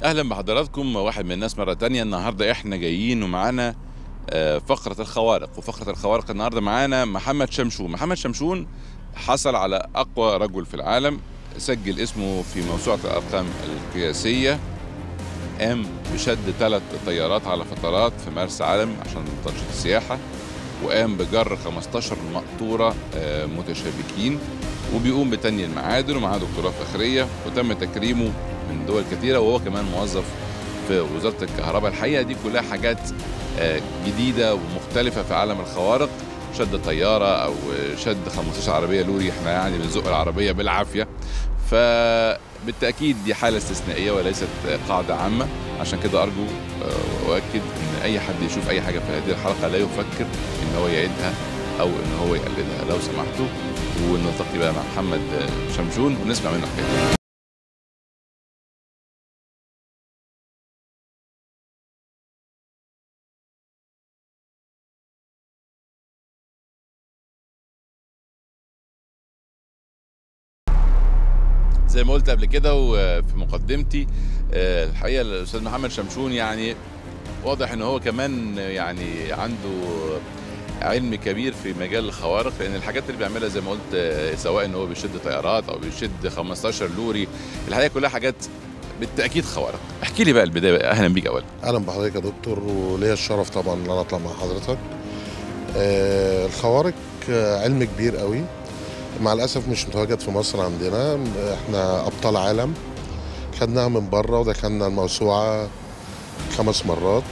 اهلا بحضراتكم واحد من الناس مره تانية النهارده احنا جايين ومعانا آه، فقره الخوارق وفقره الخوارق النهارده معانا محمد شمشون محمد شمشون حصل على اقوى رجل في العالم سجل اسمه في موسوعه الارقام القياسيه قام بشد ثلاث طيارات على فترات في مرسى علم عشان تنشيط السياحه وقام بجر 15 مقطوره آه، متشابكين وبيقوم بتني المعادن ومعاه دكتوراه فخريه وتم تكريمه من دول كثيره وهو كمان موظف في وزاره الكهرباء الحقيقه دي كلها حاجات آه، جديده ومختلفه في عالم الخوارق شد طياره او شد 15 عربيه لوري احنا يعني بنزق العربيه بالعافيه فبالتاكيد دي حاله استثنائيه وليست قاعده عامه عشان كده ارجو آه، واؤكد ان اي حد يشوف اي حاجه في هذه الحلقه لا يفكر ان هو يعيدها او ان هو يقلدها لو سمحتوا ونلتقي بقى مع محمد آه، شمشون ونسمع منه حكايه زي ما قلت قبل كده وفي مقدمتي آه، الحقيقه الاستاذ محمد شمشون يعني واضح ان هو كمان يعني عنده علم كبير في مجال الخوارق لان الحاجات اللي بيعملها زي ما قلت آه، سواء ان هو بيشد طيارات او بيشد 15 لوري الحقيقه كلها حاجات بالتاكيد خوارق احكي لي بقى البدايه بقى. اهلا بيك اولا اهلا بحضرتك يا دكتور وليا الشرف طبعا ان انا اطلع مع حضرتك آه الخوارق آه علم كبير قوي مع الاسف مش متواجد في مصر عندنا احنا ابطال عالم خدناها من بره ودخلنا الموسوعه خمس مرات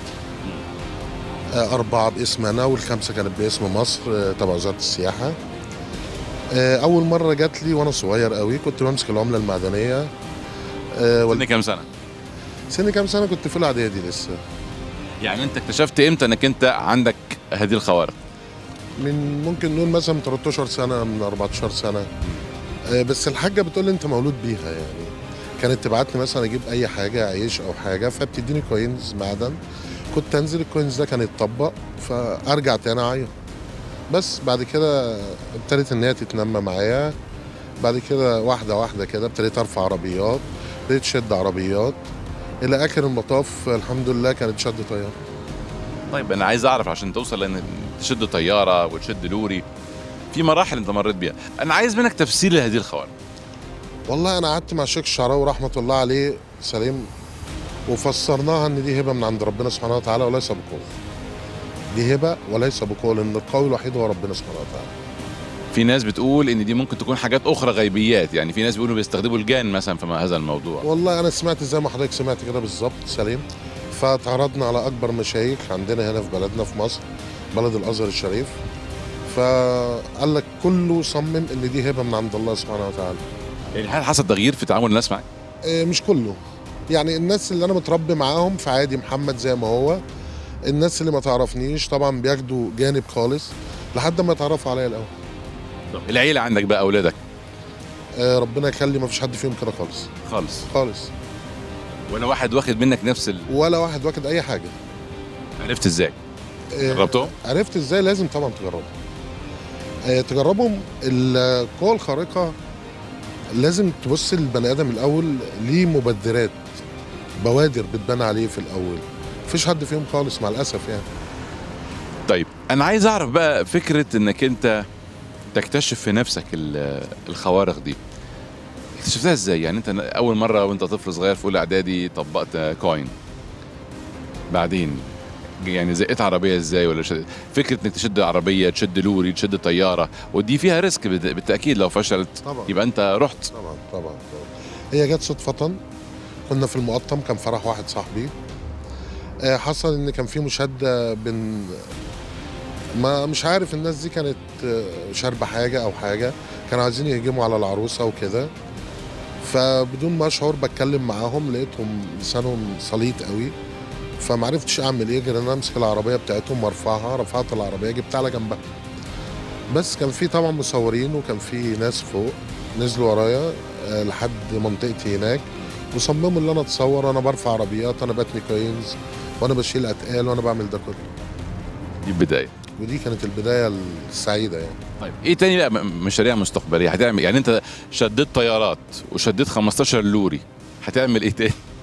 آه اربعه باسمنا والخمسه كانت باسم مصر آه تبع وزاره السياحه آه اول مره جات لي وانا صغير قوي كنت بمسك العمله المعدنيه آه سن كام سنه سني كام سنه كنت في الاعدادي لسه يعني انت اكتشفت امتى انك انت عندك هذه الخوارق من ممكن نقول مثلا من 13 سنه من 14 سنه آه، بس الحاجه بتقول لي انت مولود بيها يعني كانت تبعتني مثلا اجيب اي حاجه عيش او حاجه فبتديني كوينز معدن كنت انزل الكوينز ده كان يتطبق فارجع تاني اعيط بس بعد كده ابتدت ان هي تتنمى معايا بعد كده واحده واحده كده ابتديت ارفع عربيات ابتديت شد عربيات الى اخر المطاف الحمد لله كانت شد طياره طيب انا عايز اعرف عشان توصل لان تشد طياره وتشد لوري في مراحل انت مريت بيها انا عايز منك تفسير لهذه الخوارق والله انا قعدت مع الشيخ الشعراوي رحمه الله عليه سليم وفسرناها ان دي هبه من عند ربنا سبحانه وتعالى وليس بقول دي هبه وليس بقول ان القوي الوحيد هو ربنا سبحانه وتعالى في ناس بتقول ان دي ممكن تكون حاجات اخرى غيبيات يعني في ناس بيقولوا بيستخدموا الجان مثلا في هذا الموضوع والله انا سمعت زي ما حضرتك سمعت كده بالظبط سليم فتعرضنا على اكبر مشايخ عندنا هنا في بلدنا في مصر بلد الازهر الشريف فقال لك كله صمم ان دي هبه من عند الله سبحانه وتعالى يعني هل حصل تغيير في تعامل الناس معاك إيه، مش كله يعني الناس اللي انا متربي معاهم في عادي محمد زي ما هو الناس اللي ما تعرفنيش طبعا بياخدوا جانب خالص لحد ما يتعرفوا عليا الاول العيله عندك بقى اولادك آه، ربنا يخلي ما فيش حد فيهم كده خالص خالص خالص ولا واحد واخد منك نفس ال... ولا واحد واخد اي حاجه عرفت ازاي آه، جربتهم عرفت ازاي لازم طبعا تجربهم آه، تجربهم القوى الخارقه لازم تبص للبني ادم الاول ليه مبادرات بوادر بتبان عليه في الاول مفيش حد فيهم خالص مع الاسف يعني طيب انا عايز اعرف بقى فكره انك انت تكتشف في نفسك ال- الخوارق دي اكتشفتها ازاي يعني انت اول مره وانت طفل صغير في اولى اعدادي طبقت كوين بعدين يعني زقيت عربيه ازاي ولا شد... فكره انك تشد عربيه تشد لوري تشد طياره ودي فيها ريسك بت- بالتاكيد لو فشلت طبعا يبقى انت رحت طبعا طبعا طبعا هي جت صدفة كنا في المقطم كان فرح واحد صاحبي آه، حصل ان كان في مشادة بين ما مش عارف الناس دي كانت آه، شاربة حاجة او حاجة كانوا عايزين يهجموا على العروسة وكده فبدون ما اشعر بتكلم معاهم لقيتهم لسانهم سليط قوي فمعرفتش اعمل ايه غير ان انا امسك العربيه بتاعتهم وارفعها رفعت العربيه جبتها على جنبها بس كان في طبعا مصورين وكان في ناس فوق نزلوا ورايا آه، لحد منطقتي هناك وصمموا ان انا اتصور وانا برفع عربيات وانا بتني كوينز وانا بشيل اتقال وانا بعمل ده كله دي البدايه ودي كانت البدايه السعيده يعني طيب ايه تاني بقى م- مشاريع مستقبليه هتعمل يعني انت شديت طيارات وشديت 15 لوري هتعمل ايه تاني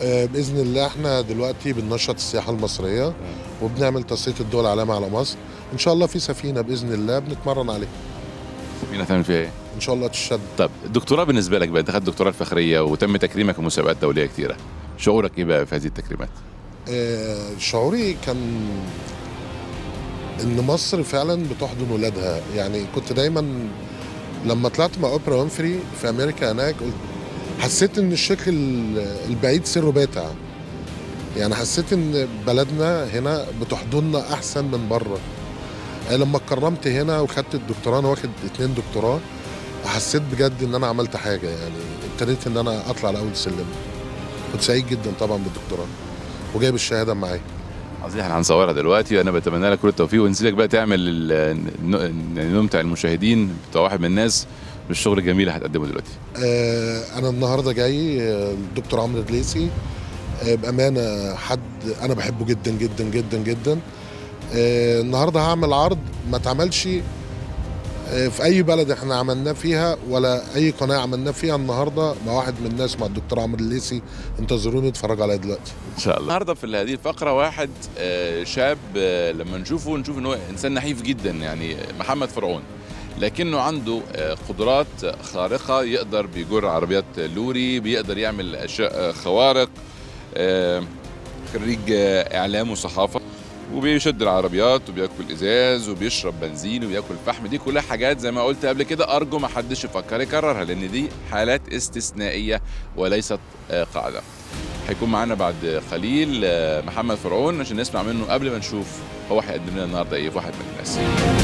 آه، باذن الله احنا دلوقتي بننشط السياحه المصريه وبنعمل تسليط الدول العالميه على مصر ان شاء الله في سفينه باذن الله بنتمرن عليها مين هتعمل فيها ايه؟ ان شاء الله تشد طب الدكتوراه بالنسبه لك بقى انت خدت الدكتوراه الفخريه وتم تكريمك في مسابقات دوليه كتيره شعورك ايه بقى في هذه التكريمات؟ آه، شعوري كان ان مصر فعلا بتحضن ولادها يعني كنت دايما لما طلعت مع اوبرا وينفري في امريكا هناك قلت حسيت ان الشكل البعيد سره باتع يعني حسيت ان بلدنا هنا بتحضننا احسن من بره آه، لما اتكرمت هنا وخدت الدكتوراه انا واخد اتنين دكتوراه حسيت بجد ان انا عملت حاجه يعني ابتديت ان انا اطلع لاول سلم كنت سعيد جدا طبعا بالدكتوراه وجايب الشهاده معايا عظيم احنا هنصورها دلوقتي وانا بتمنى لك كل التوفيق ونسيبك بقى تعمل ال- ن- يعني نمتع المشاهدين بتوع واحد من الناس بالشغل الجميل اللي هتقدمه دلوقتي آه، انا النهارده جاي آه، الدكتور عمرو دليسي آه، بامانه حد انا بحبه جدا جدا جدا جدا آه، النهارده هعمل عرض ما اتعملش آه، في اي بلد احنا عملناه فيها ولا اي قناه عملناه فيها النهارده مع واحد من الناس مع الدكتور عمرو الليسي انتظروني اتفرجوا عليا دلوقتي ان شاء الله النهارده في هذه الفقره واحد آه، شاب آه، لما نشوفه نشوف ان هو انسان نحيف جدا يعني محمد فرعون لكنه عنده آه، قدرات خارقه يقدر بيجر عربيات لوري بيقدر يعمل اشياء آه، خوارق آه، خريج آه، اعلام وصحافه وبيشد العربيات وبياكل ازاز وبيشرب بنزين وبياكل فحم دي كلها حاجات زي ما قلت قبل كده ارجو ما حدش يفكر يكررها لان دي حالات استثنائيه وليست آه، قاعده هيكون معانا بعد قليل آه، محمد فرعون عشان نسمع منه قبل ما نشوف هو هيقدم لنا النهارده ايه في واحد من الناس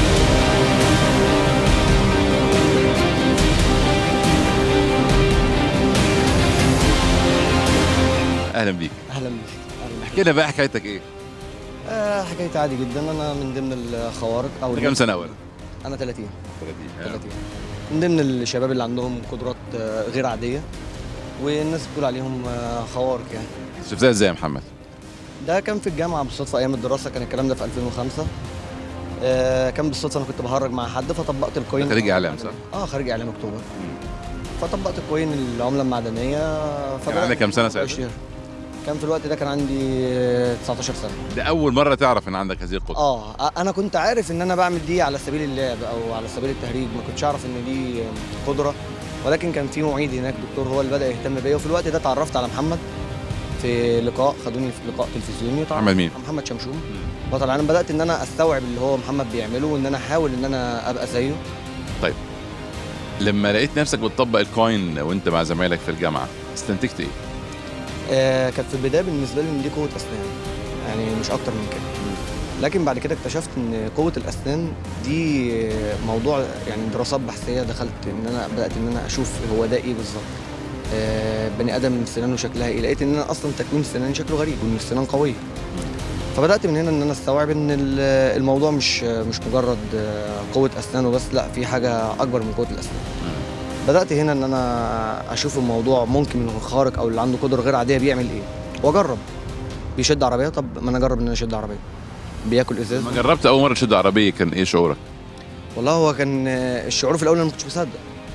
اهلا بيك اهلا بيك اهلا احكي لنا بقى حكايتك ايه آه حكايتي عادي جدا انا من ضمن الخوارق او انت كام سنه اول انا 30 30 30 من ضمن الشباب اللي عندهم قدرات آه، غير عاديه والناس بتقول عليهم آه، خوارق يعني شفتها ازاي يا محمد ده كان في الجامعه بالصدفه ايام الدراسه كان الكلام ده في 2005 آه كان بالصدفه انا كنت بهرج مع حد فطبقت الكوين ده خريج إعلام، صح؟ اه خارج اعلام اكتوبر فطبقت الكوين العمله المعدنيه كان عندك كام سنة ساعتها؟ ساعتها؟ كان في الوقت ده كان عندي آه، 19 سنه ده اول مره تعرف ان عندك هذه القدره اه انا كنت عارف ان انا بعمل دي على سبيل اللعب او على سبيل التهريج ما كنتش اعرف ان دي قدره ولكن كان في معيد هناك دكتور هو اللي بدا يهتم بيا وفي الوقت ده اتعرفت على محمد في لقاء خدوني في لقاء تلفزيوني وتعرفت محمد مين؟ على محمد شمشوم بطل العالم بدات ان انا استوعب اللي هو محمد بيعمله وان انا احاول ان انا ابقى زيه لما لقيت نفسك بتطبق الكوين وانت مع زمايلك في الجامعه استنتجت ايه؟ آه كانت في البدايه بالنسبه لي ان دي قوه اسنان يعني مش اكتر من كده لكن بعد كده اكتشفت ان قوه الاسنان دي موضوع يعني دراسات بحثيه دخلت ان انا بدات ان انا اشوف هو ده ايه بالظبط آه بني ادم سنانه شكلها ايه لقيت ان انا اصلا تكوين السنان شكله غريب وان السنان قويه فبدات من هنا ان انا استوعب ان ال- الموضوع مش مش مجرد آه، قوه اسنان وبس لا في حاجه اكبر من قوه الاسنان بدات هنا ان انا اشوف الموضوع ممكن من الخارق او اللي عنده قدره غير عاديه بيعمل ايه واجرب بيشد عربيه طب ما انا اجرب ان انا اشد عربيه بياكل ازاز لما جربت اول مره تشد عربيه كان ايه شعورك؟ والله هو كان آه، الشعور في الاول انا ما كنتش مصدق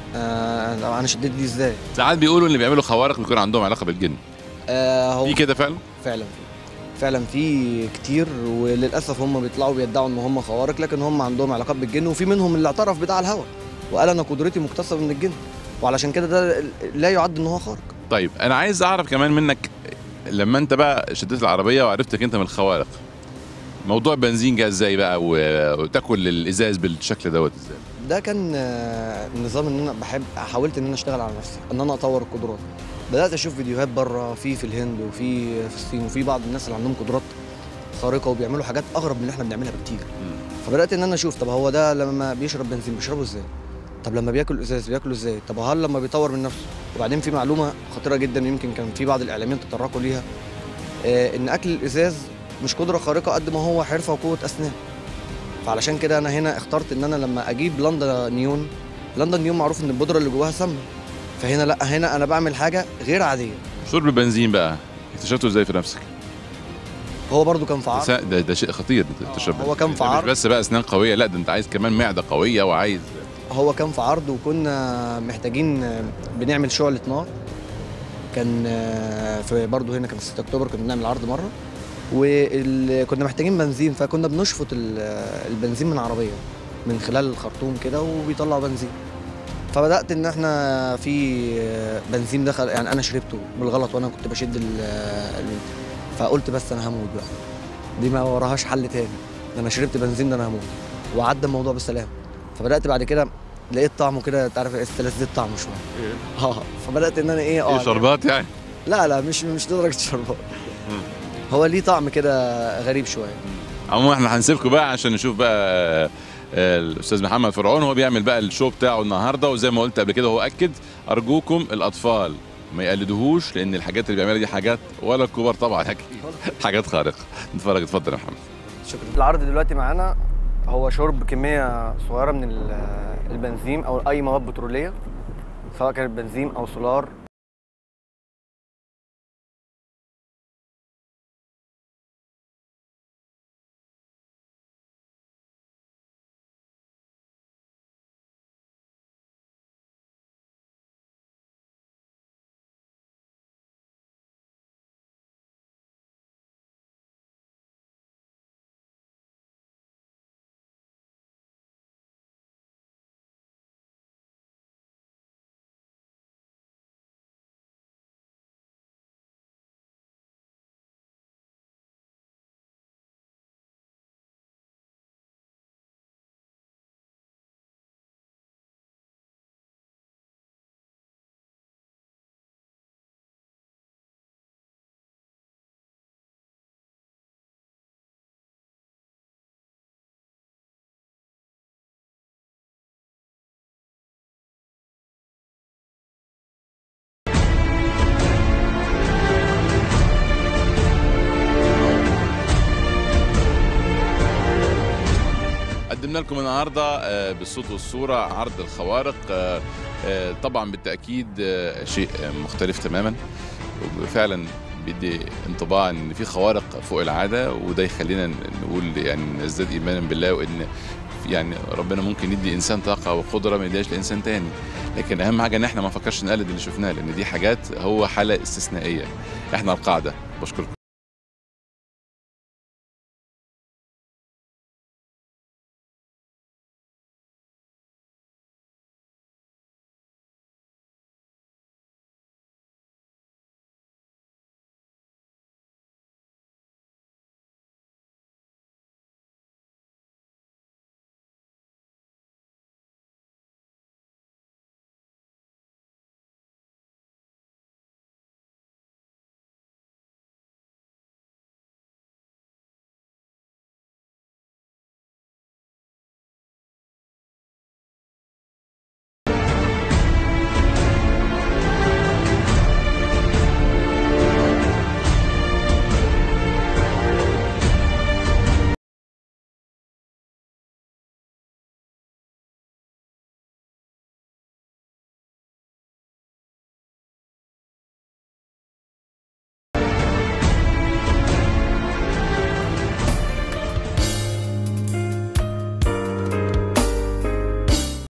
آه طب انا شديت دي ازاي ساعات بيقولوا اللي بيعملوا خوارق بيكون عندهم علاقه بالجن آه هو في كده فعلا؟ فعلا في فعلا في كتير وللاسف هم بيطلعوا بيدعوا ان هم خوارق لكن هم عندهم علاقات بالجن وفي منهم اللي اعترف بده على الهوا وقال انا قدرتي مكتسبه من الجن وعلشان كده ده لا يعد ان هو خارق طيب انا عايز اعرف كمان منك لما انت بقى شديت العربيه وعرفتك انت من الخوارق موضوع بنزين جه ازاي بقى و- وتاكل الازاز بالشكل دوت ازاي؟ ده كان آه، نظام ان انا بحب حاولت ان انا اشتغل على نفسي ان انا اطور القدرات بدات اشوف فيديوهات بره في في الهند وفي في الصين وفي بعض الناس اللي عندهم قدرات خارقه وبيعملوا حاجات اغرب من اللي احنا بنعملها بكتير فبدات ان انا اشوف طب هو ده لما بيشرب بنزين بيشربه ازاي طب لما بياكل ازاز بياكله ازاي طب هل لما بيطور من نفسه وبعدين في معلومه خطيره جدا يمكن كان في بعض الاعلاميين تطرقوا ليها آه، ان اكل الازاز مش قدره خارقه قد ما هو حرفه وقوه اسنان فعلشان كده انا هنا اخترت ان انا لما اجيب لندا نيون لندا نيون معروف ان البودره اللي جواها سامه فهنا لا هنا انا بعمل حاجه غير عاديه شرب البنزين بقى اكتشفته ازاي في نفسك؟ هو برضو كان في ده, عرض س- ده, ده شيء خطير انت تشرب هو كان في ده مش عرض. بس بقى اسنان قويه لا ده انت عايز كمان معده قويه وعايز هو كان في عرض وكنا محتاجين بنعمل شعلة نار كان آه، في برضه هنا كان في 6 اكتوبر كنا بنعمل عرض مره وكنا محتاجين بنزين فكنا بنشفط ال- البنزين من عربيه من خلال الخرطوم كده وبيطلع بنزين فبدات ان احنا في بنزين دخل يعني انا شربته بالغلط وانا كنت بشد ال ال- فقلت بس انا هموت بقى دي ما وراهاش حل تاني ده انا شربت بنزين ده انا هموت وعدى الموضوع بالسلام فبدات بعد كده لقيت طعمه كده انت عارف استلذيت طعمه شويه اه فبدات ان انا ايه اه ايه شربات يعني لا لا مش مش لدرجه شربات هو ليه طعم كده غريب شويه عموما احنا هنسيبكم بقى عشان نشوف بقى آه، آه، الاستاذ محمد فرعون هو بيعمل بقى الشو بتاعه النهارده وزي ما قلت قبل كده هو اكد ارجوكم الاطفال ما يقلدوهوش لان الحاجات اللي بيعملها دي حاجات ولا الكبار طبعا اكيد حاجات خارقه نتفرج اتفضل يا محمد شكرا العرض دلوقتي معانا هو شرب كميه صغيره من ال- البنزين او اي مواد بتروليه سواء كانت بنزين او سولار قدمنا لكم النهارده آه، بالصوت والصوره عرض الخوارق آه، آه، طبعا بالتاكيد آه، شيء آه، مختلف تماما وفعلا بيدي انطباع ان في خوارق فوق العاده وده يخلينا نقول يعني نزداد ايمانا بالله وان يعني ربنا ممكن يدي انسان طاقه وقدره ما يديهاش لانسان تاني لكن اهم حاجه ان احنا ما نفكرش نقلد اللي شفناه لان دي حاجات هو حاله استثنائيه احنا القاعده بشكركم